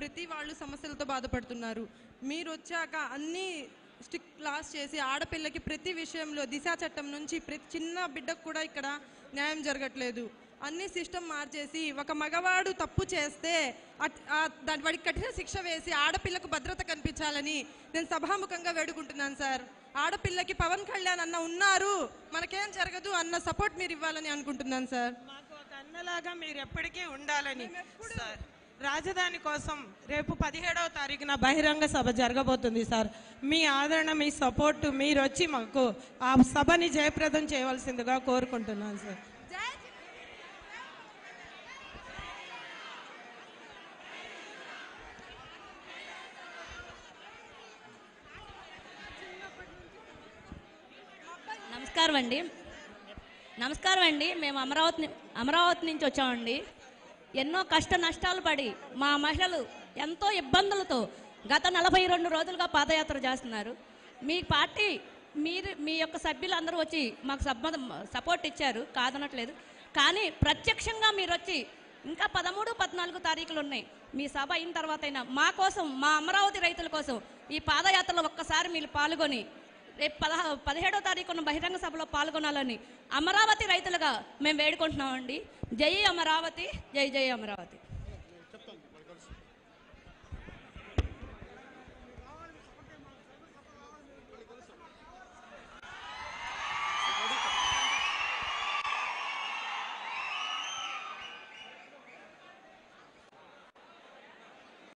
ప్రతి వాళ్ళు సమస్యలతో బాధపడుతున్నారు మీరు వచ్చాక అన్ని స్టిక్ క్లాస్ చేసి ఆడపిల్లకి ప్రతి విషయంలో దిశా చట్టం నుంచి ప్రతి చిన్న బిడ్డకు కూడా ఇక్కడ న్యాయం జరగట్లేదు అన్ని సిస్టమ్ మార్చేసి ఒక మగవాడు తప్పు చేస్తే అట్- ఆ దాని వాడికి కఠిన శిక్ష వేసి ఆడపిల్లకు భద్రత కల్పించాలని నేను సభాముఖంగా వేడుకుంటున్నాను సార్ ఆడపిల్లకి పవన్ కళ్యాణ్ అన్న ఉన్నారు మనకేం జరగదు అన్న సపోర్ట్ మీరు ఇవ్వాలని అనుకుంటున్నాను సార్ మాకు ఒక అన్నలాగా మీరు ఎప్పటికీ ఉండాలని సార్ రాజధాని కోసం రేపు పదిహేడవ తారీఖున బహిరంగ సభ జరగబోతుంది సార్ మీ ఆదరణ మీ సపోర్ట్ మీరు వచ్చి మాకు ఆ సభని జయప్రదం చేయవలసిందిగా కోరుకుంటున్నాను సార్ నమస్కారం అండి నమస్కారం అండి మేము అమరావతి ని- అమరావతి నుంచి వచ్చామండి ఎన్నో కష్ట నష్టాలు పడి మా మహిళలు ఎంతో ఇబ్బందులతో గత నలభై రెండు రోజులుగా పాదయాత్ర చేస్తున్నారు మీ పార్టీ మీరు మీ యొక్క సభ్యులు అందరూ వచ్చి మాకు సబ్బ సపోర్ట్ ఇచ్చారు కాదనట్లేదు కానీ ప్రత్యక్షంగా మీరు వచ్చి ఇంకా పదమూడు పద్నాలుగు తారీఖులు ఉన్నాయి మీ సభ అయిన తర్వాత అయినా మా కోసం మా అమరావతి రైతుల కోసం ఈ పాదయాత్రలో ఒక్కసారి మీరు పాల్గొని రేపు పదహ పదిహేడో తారీఖున బహిరంగ సభలో పాల్గొనాలని అమరావతి రైతులుగా మేము వేడుకుంటున్నామండి జై అమరావతి జై జై అమరావతి